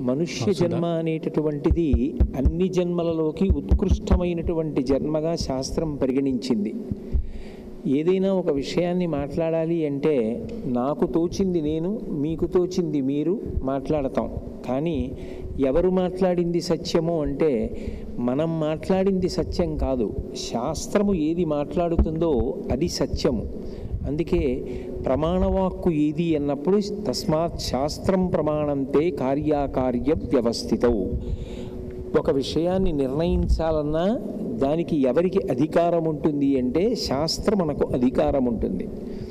మనుష్య జన్మ అనేటటువంటిది అన్ని జన్మలలోకి ఉత్కృష్టమైనటువంటి జన్మగా శాస్త్రం పరిగణించింది ఏదైనా ఒక విషయాన్ని మాట్లాడాలి అంటే నాకు తోచింది నేను మీకు తోచింది మీరు మాట్లాడతాం కానీ ఎవరు మాట్లాడింది సత్యము అంటే మనం మాట్లాడింది సత్యం కాదు శాస్త్రము ఏది మాట్లాడుతుందో అది సత్యము అందుకే ప్రమాణవాక్కు ఏది అన్నప్పుడు తస్మాత్ శాస్త్రం ప్రమాణంతే కార్యాకార్య వ్యవస్థితౌ ఒక విషయాన్ని నిర్ణయించాలన్నా దానికి ఎవరికి అధికారం ఉంటుంది అంటే శాస్త్రం మనకు అధికారం ఉంటుంది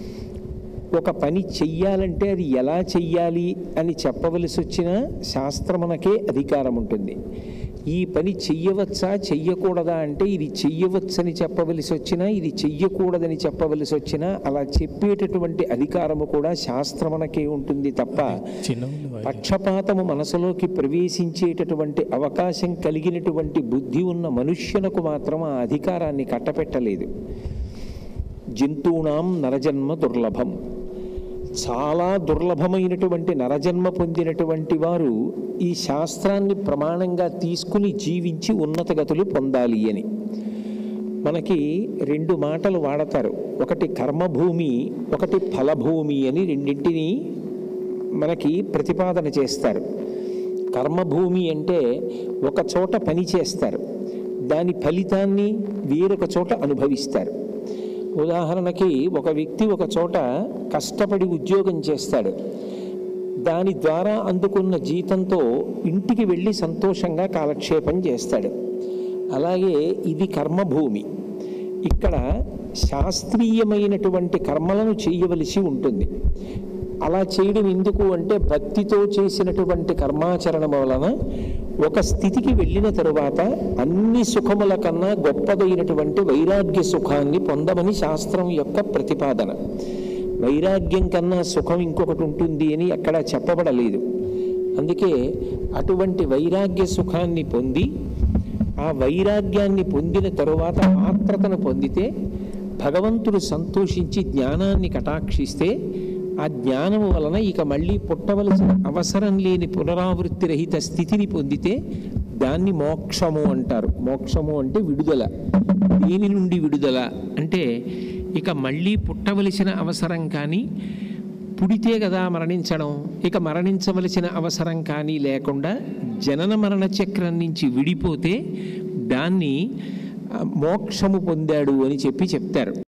ఒక పని చెయ్యాలంటే అది ఎలా చెయ్యాలి అని చెప్పవలసి వచ్చినా శాస్త్రం మనకే అధికారం ఉంటుంది ఈ పని చెయ్యవచ్చా చెయ్యకూడదా అంటే ఇది చెయ్యవచ్చని చెప్పవలసి వచ్చినా ఇది చెయ్యకూడదని చెప్పవలసి వచ్చినా అలా చెప్పేటటువంటి అధికారము కూడా శాస్త్రం మనకే ఉంటుంది తప్ప చిన్న పక్షపాతము మనసులోకి ప్రవేశించేటటువంటి అవకాశం కలిగినటువంటి బుద్ధి ఉన్న మనుష్యునకు మాత్రం ఆ అధికారాన్ని కట్టపెట్టలేదు జంతువునాం నరజన్మ దుర్లభం చాలా దుర్లభమైనటువంటి నరజన్మ పొందినటువంటి వారు ఈ శాస్త్రాన్ని ప్రమాణంగా తీసుకుని జీవించి ఉన్నత గతులు పొందాలి అని మనకి రెండు మాటలు వాడతారు ఒకటి కర్మభూమి ఒకటి ఫలభూమి అని రెండింటిని మనకి ప్రతిపాదన చేస్తారు కర్మభూమి అంటే ఒక చోట పని చేస్తారు దాని ఫలితాన్ని వేరొక చోట అనుభవిస్తారు ఉదాహరణకి ఒక వ్యక్తి ఒక చోట కష్టపడి ఉద్యోగం చేస్తాడు దాని ద్వారా అందుకున్న జీతంతో ఇంటికి వెళ్ళి సంతోషంగా కాలక్షేపం చేస్తాడు అలాగే ఇది కర్మభూమి ఇక్కడ శాస్త్రీయమైనటువంటి కర్మలను చేయవలసి ఉంటుంది అలా చేయడం ఎందుకు అంటే భక్తితో చేసినటువంటి కర్మాచరణం వలన ఒక స్థితికి వెళ్ళిన తరువాత అన్ని సుఖముల కన్నా గొప్పదైనటువంటి వైరాగ్య సుఖాన్ని పొందమని శాస్త్రం యొక్క ప్రతిపాదన వైరాగ్యం కన్నా సుఖం ఇంకొకటి ఉంటుంది అని ఎక్కడా చెప్పబడలేదు అందుకే అటువంటి వైరాగ్య సుఖాన్ని పొంది ఆ వైరాగ్యాన్ని పొందిన తరువాత ఆత్రతను పొందితే భగవంతుడు సంతోషించి జ్ఞానాన్ని కటాక్షిస్తే ఆ జ్ఞానము వలన ఇక మళ్ళీ పుట్టవలసిన అవసరం లేని పునరావృత్తి రహిత స్థితిని పొందితే దాన్ని మోక్షము అంటారు మోక్షము అంటే విడుదల దేని నుండి విడుదల అంటే ఇక మళ్ళీ పుట్టవలసిన అవసరం కానీ పుడితే కదా మరణించడం ఇక మరణించవలసిన అవసరం కానీ లేకుండా జనన మరణ చక్రం నుంచి విడిపోతే దాన్ని ఆ, మోక్షము పొందాడు అని చెప్పి చెప్తారు